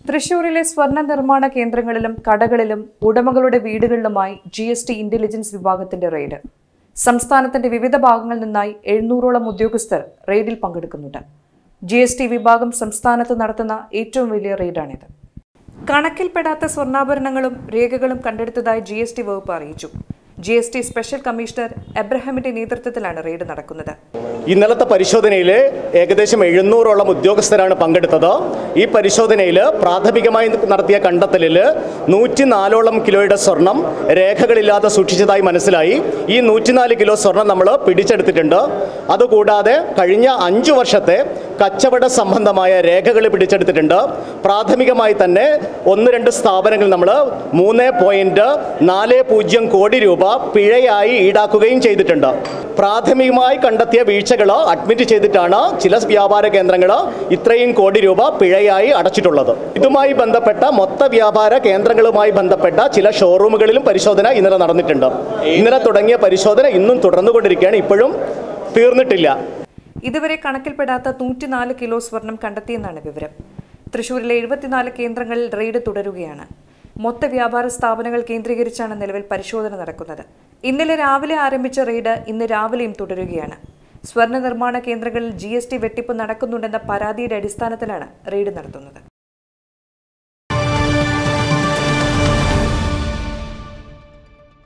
തൃശൂരിലെ സ്വർണ്ണ നിർമ്മാണ കേന്ദ്രങ്ങളിലും കടകളിലും ഉടമകളുടെ വീടുകളിലുമായി ജി എസ് ടി ഇന്റലിജൻസ് വിഭാഗത്തിന്റെ റെയ്ഡ് സംസ്ഥാനത്തിന്റെ വിവിധ ഭാഗങ്ങളിൽ നിന്നായി എഴുന്നൂറോളം ഉദ്യോഗസ്ഥർ റെയ്ഡിൽ പങ്കെടുക്കുന്നുണ്ട് ജി എസ് ടി വിഭാഗം സംസ്ഥാനത്ത് നടത്തുന്ന ഏറ്റവും വലിയ റെയ്ഡാണിത് കണക്കിൽപ്പെടാത്ത സ്വർണ്ണാഭരണങ്ങളും രേഖകളും കണ്ടെടുത്തതായി ജി എസ് ടി വകുപ്പ് അറിയിച്ചു G S T special commissioner എബ്രഹാമിന്റെ നേതൃത്വത്തിലാണ് റെയ്ഡ് നടക്കുന്നത് ഇന്നലത്തെ പരിശോധനയിൽ ഏകദേശം എഴുന്നൂറോളം ഉദ്യോഗസ്ഥരാണ് പങ്കെടുത്തത് ഈ പരിശോധനയിൽ പ്രാഥമികമായി നടത്തിയ കണ്ടെത്തലിൽ നൂറ്റിനാലോളം കിലോയുടെ സ്വർണം രേഖകളില്ലാതെ സൂക്ഷിച്ചതായി മനസ്സിലായി ഈ നൂറ്റിനാല് കിലോ സ്വർണം നമ്മൾ പിടിച്ചെടുത്തിട്ടുണ്ട് അതുകൂടാതെ കഴിഞ്ഞ അഞ്ചു വർഷത്തെ കച്ചവട സംബന്ധമായ രേഖകൾ പിടിച്ചെടുത്തിട്ടുണ്ട് പ്രാഥമികമായി തന്നെ ഒന്ന് രണ്ട് സ്ഥാപനങ്ങൾ നമ്മൾ മൂന്ന് പോയിന്റ് നാല് പൂജ്യം കോടി രൂപ പിഴയായി ഈടാക്കുകയും ചെയ്തിട്ടുണ്ട് പ്രാഥമികമായി കണ്ടെത്തിയ വീഴ്ചകൾ അഡ്മിറ്റ് ചെയ്തിട്ടാണ് ചില വ്യാപാര കേന്ദ്രങ്ങൾ ഇത്രയും കോടി രൂപ പിഴയായി അടച്ചിട്ടുള്ളത് ഇതുമായി ബന്ധപ്പെട്ട മൊത്ത വ്യാപാര കേന്ദ്രങ്ങളുമായി ബന്ധപ്പെട്ട ചില ഷോറൂമുകളിലും പരിശോധന ഇന്നലെ നടന്നിട്ടുണ്ട് ഇന്നലെ തുടങ്ങിയ പരിശോധന ഇന്നും തുടർന്നുകൊണ്ടിരിക്കുകയാണ് ഇപ്പോഴും തീർന്നിട്ടില്ല ഇതുവരെ കണക്കിൽപ്പെടാത്ത നൂറ്റിനാല് കിലോ സ്വർണം കണ്ടെത്തിയെന്നാണ് വിവരം തൃശൂരിലെ എഴുപത്തിനാല് കേന്ദ്രങ്ങളിൽ റെയ്ഡ് തുടരുകയാണ് മൊത്ത വ്യാപാര സ്ഥാപനങ്ങൾ കേന്ദ്രീകരിച്ചാണ് നിലവിൽ പരിശോധന നടക്കുന്നത് ഇന്നലെ രാവിലെ ആരംഭിച്ച റെയ്ഡ് ഇന്ന് രാവിലെയും തുടരുകയാണ് സ്വർണ്ണ നിർമ്മാണ കേന്ദ്രങ്ങളിൽ ജി വെട്ടിപ്പ് നടക്കുന്നുണ്ടെന്ന പരാതിയുടെ അടിസ്ഥാനത്തിലാണ് റെയ്ഡ് നടത്തുന്നത്